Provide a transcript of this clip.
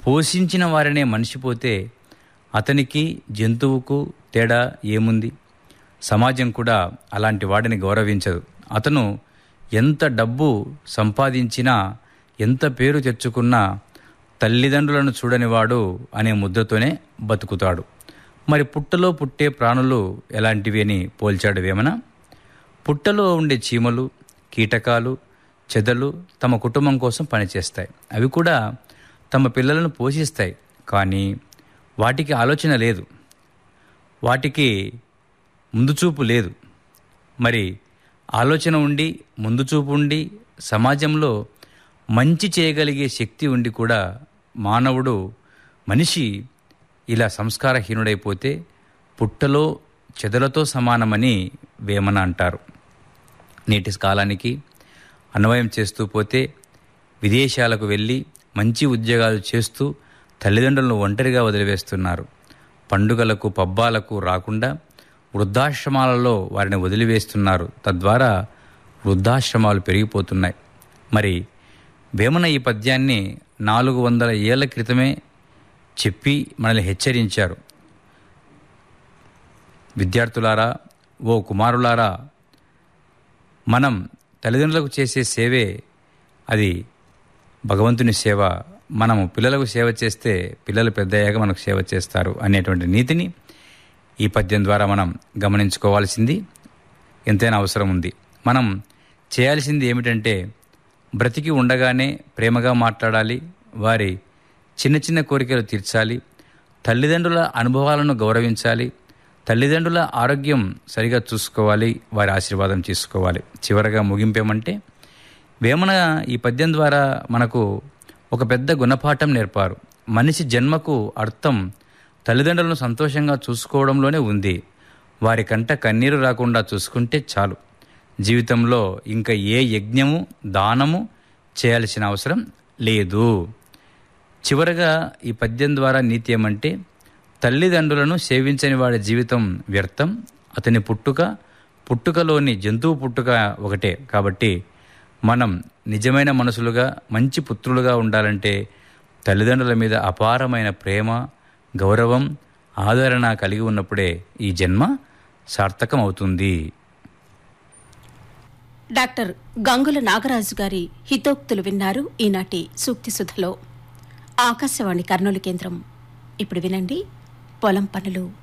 పోషించిన వారినే మనిషి పోతే అతనికి జంతువుకు తేడా ఏముంది సమాజం కూడా అలాంటి వాడిని గౌరవించదు అతను ఎంత డబ్బు సంపాదించినా ఎంత పేరు తెచ్చుకున్నా తల్లిదండ్రులను చూడనివాడు అనే ముద్రతోనే బతుకుతాడు మరి పుట్టలో పుట్టే ప్రాణులు ఎలాంటివి అని పోల్చాడు వేమన పుట్టలో ఉండే చీమలు కీటకాలు చెదలు తమ కుటుంబం కోసం పనిచేస్తాయి అవి కూడా తమ పిల్లలను పోషిస్తాయి కానీ వాటికి ఆలోచన లేదు వాటికి ముందు చూపు లేదు మరి ఆలోచన ఉండి ముందు చూపు ఉండి సమాజంలో మంచి చేయగలిగే శక్తి ఉండి కూడా మానవుడు మనిషి ఇలా సంస్కారహీనుడైపోతే పుట్టలో చెదలతో సమానమని వేమన అంటారు నేటి కాలానికి అన్వయం చేస్తూ పోతే విదేశాలకు వెళ్ళి మంచి ఉద్యోగాలు చేస్తూ తల్లిదండ్రులను ఒంటరిగా వదిలివేస్తున్నారు పండుగలకు పబ్బాలకు రాకుండా వృద్ధాశ్రమాలలో వారిని వదిలివేస్తున్నారు తద్వారా వృద్ధాశ్రమాలు పెరిగిపోతున్నాయి మరి వేమన ఈ పద్యాన్ని నాలుగు వందల ఏళ్ల క్రితమే చెప్పి మనల్ని హెచ్చరించారు విద్యార్థులారా ఓ కుమారులారా మనం తల్లిదండ్రులకు చేసే సేవే అది భగవంతుని సేవ మనము పిల్లలకు సేవ చేస్తే పిల్లలు పెద్దయ్యాక మనకు సేవ చేస్తారు అనేటువంటి నీతిని ఈ పద్యం ద్వారా మనం గమనించుకోవాల్సింది ఎంతైనా అవసరం ఉంది మనం చేయాల్సింది ఏమిటంటే బ్రతికి ఉండగానే ప్రేమగా మాట్లాడాలి వారి చిన్న చిన్న కోరికలు తీర్చాలి తల్లిదండ్రుల అనుభవాలను గౌరవించాలి తల్లిదండ్రుల ఆరోగ్యం సరిగా చూసుకోవాలి వారి ఆశీర్వాదం తీసుకోవాలి చివరగా ముగింపేమంటే వేమన ఈ పద్యం ద్వారా మనకు ఒక పెద్ద గుణపాఠం నేర్పారు మనిషి జన్మకు అర్థం తల్లిదండ్రులను సంతోషంగా చూసుకోవడంలోనే ఉంది వారి కంట కన్నీరు రాకుండా చూసుకుంటే చాలు జీవితంలో ఇంకా ఏ యజ్ఞము దానము చేయాల్సిన అవసరం లేదు చివరగా ఈ పద్యం ద్వారా నీతి ఏమంటే తల్లిదండ్రులను సేవించని వాడి జీవితం వ్యర్థం అతని పుట్టుక పుట్టుకలోని జంతువు పుట్టుక ఒకటే కాబట్టి మనం నిజమైన మనసులుగా మంచి పుత్రులుగా ఉండాలంటే తల్లిదండ్రుల మీద అపారమైన ప్రేమ గౌరవం ఆదరణ కలిగి ఉన్నప్పుడే ఈ జన్మ సార్థకం అవుతుంది డాక్టర్ గంగుల నాగరాజు గారి హితోక్తులు విన్నారు ఈనాటి సూక్తి సుధలో ఆకాశవాణి కర్నూలు కేంద్రం ఇప్పుడు వినండి పొలం పనులు